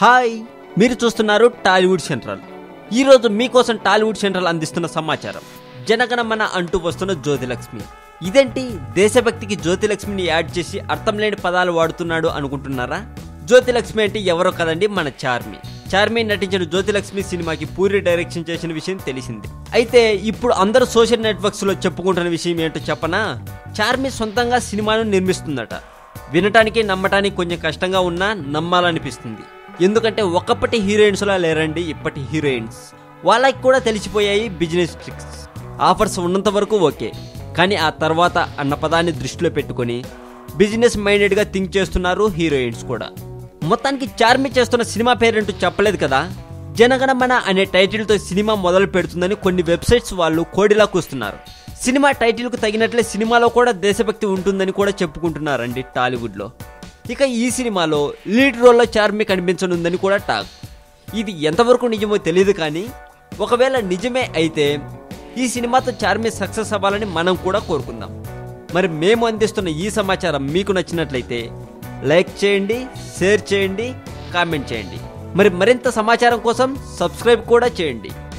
hi మీరు చూస్తున్నారు Tollywood central ఈరోజు మీకోసం టాలీవుడ్ సెంట్రల్ అందిస్తున్న సమాచారం జనగణమన అంటూ వస్తున్న జ్యోతిలక్ష్మి ఇదేంటి దేశభక్తికి జ్యోతిలక్ష్మిని యాడ్ చేసి అర్థం లేని పదాలు వాడుతున్నాడు అనుకుంటున్నారా జ్యోతిలక్ష్మి అంటే ఎవరో కదండి మన చార్మి చార్మి నటించిన జ్యోతిలక్ష్మి సినిమాకి పూరి డైరెక్షన్ చేసిన విషయం తెలిసింది అయితే ఇప్పుడు అందరూ సోషల్ నెట్వర్క్స్ లో చెప్పుకుంటున్న విషయం ఏంటో చెప్పనా చార్మి సొంతంగా సినిమాను నిర్మిస్తుందట వినటానికి నమ్మటానికి కొంచెం కష్టంగా ఉన్నా నమ్మాలనిపిస్తుంది ఎందుకంటే ఒకప్పటి హీరోయిన్స్లా లేరండి ఇప్పటి హీరోయిన్స్ వాళ్ళకి కూడా తెలిసిపోయాయి బిజినెస్ ట్రిక్స్ ఆఫర్స్ ఉన్నంత వరకు ఓకే కానీ ఆ తర్వాత అన్న పదాన్ని దృష్టిలో పెట్టుకొని బిజినెస్ మైండెడ్గా థింక్ చేస్తున్నారు హీరోయిన్స్ కూడా మొత్తానికి చార్మి చేస్తున్న సినిమా పేరేంటో చెప్పలేదు కదా జనగణమన అనే టైటిల్తో సినిమా మొదలు పెడుతుందని కొన్ని వెబ్సైట్స్ వాళ్ళు కోడిలా కూస్తున్నారు సినిమా టైటిల్కు తగినట్లే సినిమాలో కూడా దేశభక్తి ఉంటుందని కూడా చెప్పుకుంటున్నారండి టాలీవుడ్లో ఇక ఈ సినిమాలో లీడ్ రోల్లో చార్మి కనిపించనుందని కూడా టాక్ ఇది ఎంతవరకు నిజమో తెలియదు కానీ ఒకవేళ నిజమే అయితే ఈ సినిమాతో చార్మి సక్సెస్ అవ్వాలని మనం కూడా కోరుకుందాం మరి మేము అందిస్తున్న ఈ సమాచారం మీకు నచ్చినట్లయితే లైక్ చేయండి షేర్ చేయండి కామెంట్ చేయండి మరి మరింత సమాచారం కోసం సబ్స్క్రైబ్ కూడా చేయండి